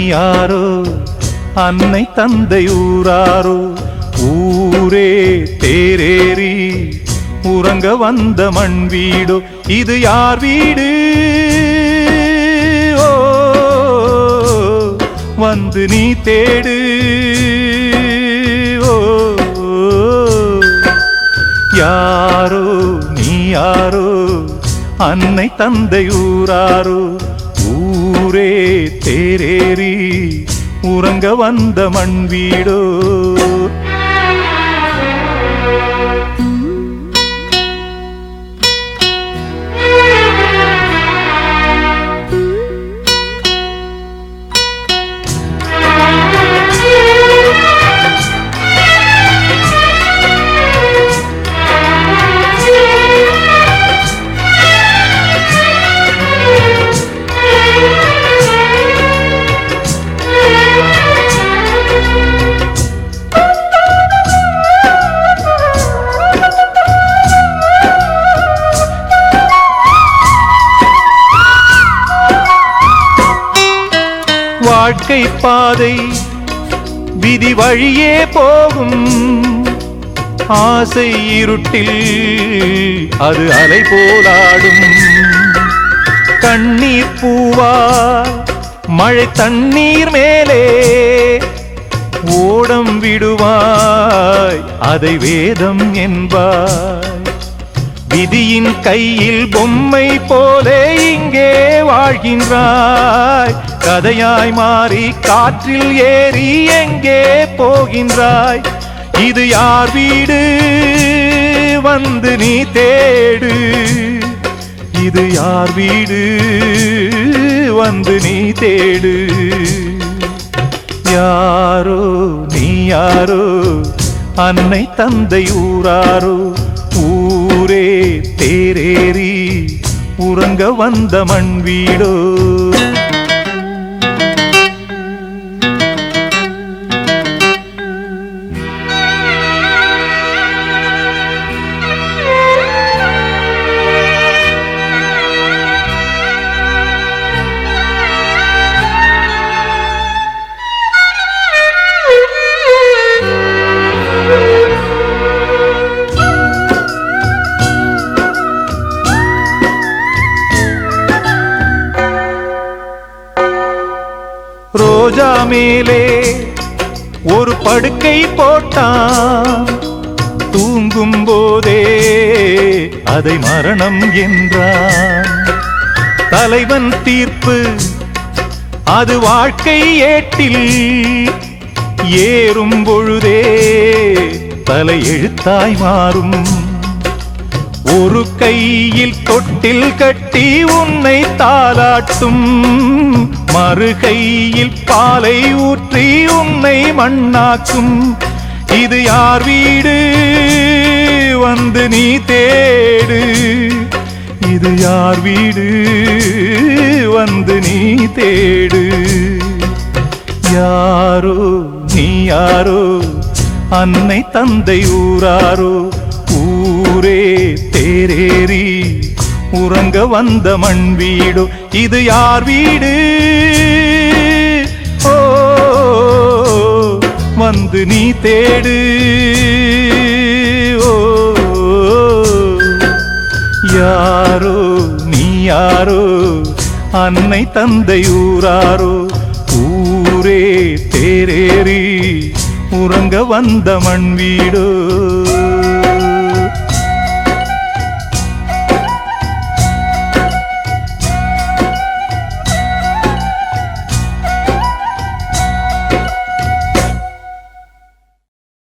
யாரோ அன்னை தந்தை ஊராரோ ஊரே தேரேறி உறங்க வந்த மண் வீடோ இது யார் வீடு ஓ வந்து நீ தேடு ஓ யாரோ நீ யாரோ அன்னை தந்தை ஊராரோ ஊரே தேரேறி உறங்க வந்த மண் வீடோ வாழ்க்கை பாதை விதி வழியே போகும் ஆசை இருட்டில் அது அலை போலாடும் கண்ணீர் பூவா மழை தண்ணீர் மேலே ஓடம் விடுவாய் அதை வேதம் என்பாய் விதியின் கையில் பொம்மை போலே இங்கே வாழ்கின்றாய் கதையாய் மாறி காற்றில் ஏறி எங்கே போகின்றாய் இது யார் வீடு வந்து நீ தேடு இது யார் வீடு வந்து நீ தேடு யாரோ நீ யாரோ அன்னை தந்தை ஊராரோ ஊரே தேரேறி உறங்க வந்த மண் வீடோ ரோஜா மேலே ஒரு படுக்கை போட்டான் தூங்கும் போதே அதை மரணம் என்றான் தலைவன் தீர்ப்பு அது வாழ்க்கை ஏட்டில் ஏறும் பொழுதே தலை எழுத்தாய் மாறும் ஒரு கையில் தொட்டில் கட்டி உன்னை தாலாட்டும் மறு கையில் பாலை ஊற்றி உன்னை மண்ணாக்கும் இது யார் வீடு வந்து நீ தேடு இது யார் வீடு வந்து நீ தேடு யாரோ நீ யாரோ அன்னை தந்தை ஊராரோ ஊரே தேரேறி உறங்க வந்த மண் வீடோ இது யார் வீடு ஓ வந்து நீ தேடு ஓ யாரோ நீ யாரோ அன்னை தந்தை ஊராரோ ஊரே தேரேறி உறங்க வந்த மண் வீடோ